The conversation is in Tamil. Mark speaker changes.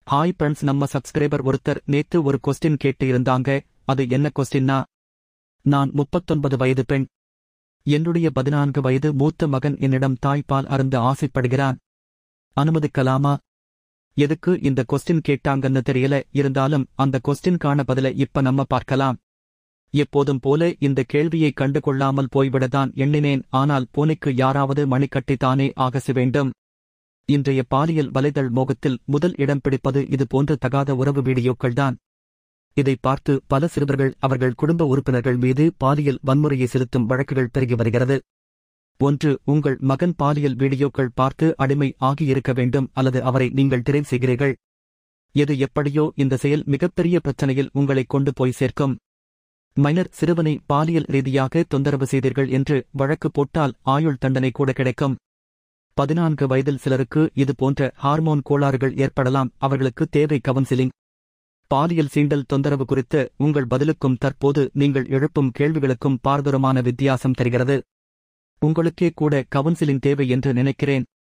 Speaker 1: ஹாய் ஃப்ரெண்ட்ஸ் நம்ம சப்ஸ்கிரைபர் ஒருத்தர் நேத்து ஒரு கொஸ்டின் கேட்டு இருந்தாங்க அது என்ன கொஸ்டின்னா நான் முப்பத்தொன்பது வயது பெண் என்னுடைய பதினான்கு வயது மூத்த மகன் என்னிடம் தாய்ப்பால் அருந்த ஆசைப்படுகிறான் அனுமதிக்கலாமா எதுக்கு இந்த கொஸ்டின் கேட்டாங்கன்னு தெரியல இருந்தாலும் அந்த கொஸ்டின்கான பதில இப்ப நம்ம பார்க்கலாம் எப்போதும் போல இந்த கேள்வியை கண்டு கொள்ளாமல் போய்விடத்தான் எண்ணினேன் ஆனால் பூனைக்கு யாராவது மணி கட்டித்தானே ஆகச வேண்டும் இன்றைய பாலியல் வலைதள் மோகத்தில் முதல் இடம் பிடிப்பது இது போன்ற தகாத உறவு வீடியோக்கள்தான் இதை பார்த்து பல சிறுவர்கள் அவர்கள் குடும்ப உறுப்பினர்கள் மீது பாலியல் வன்முறையை செலுத்தும் வழக்குகள் பெருகி வருகிறது ஒன்று உங்கள் மகன் பாலியல் வீடியோக்கள் பார்த்து அடிமை ஆகியிருக்க வேண்டும் அல்லது அவரை நீங்கள் திரை செய்கிறீர்கள் எது எப்படியோ இந்த செயல் மிகப்பெரிய பிரச்சனையில் உங்களை கொண்டு போய் சேர்க்கும் மைனர் சிறுவனை பாலியல் ரீதியாக தொந்தரவு செய்தீர்கள் என்று வழக்கு போட்டால் ஆயுள் தண்டனை கூட கிடைக்கும் பதினான்கு வயதில் சிலருக்கு இது போன்ற ஹார்மோன் கோளாறுகள் ஏற்படலாம் அவர்களுக்கு தேவை கவுன்சிலிங் பாலியல் சீண்டல் தொந்தரவு குறித்த உங்கள் பதிலுக்கும் தற்போது நீங்கள் எழுப்பும் கேள்விகளுக்கும் பார்துரமான வித்தியாசம் தெரிகிறது உங்களுக்கே கூட கவுன்சிலிங் தேவை என்று நினைக்கிறேன்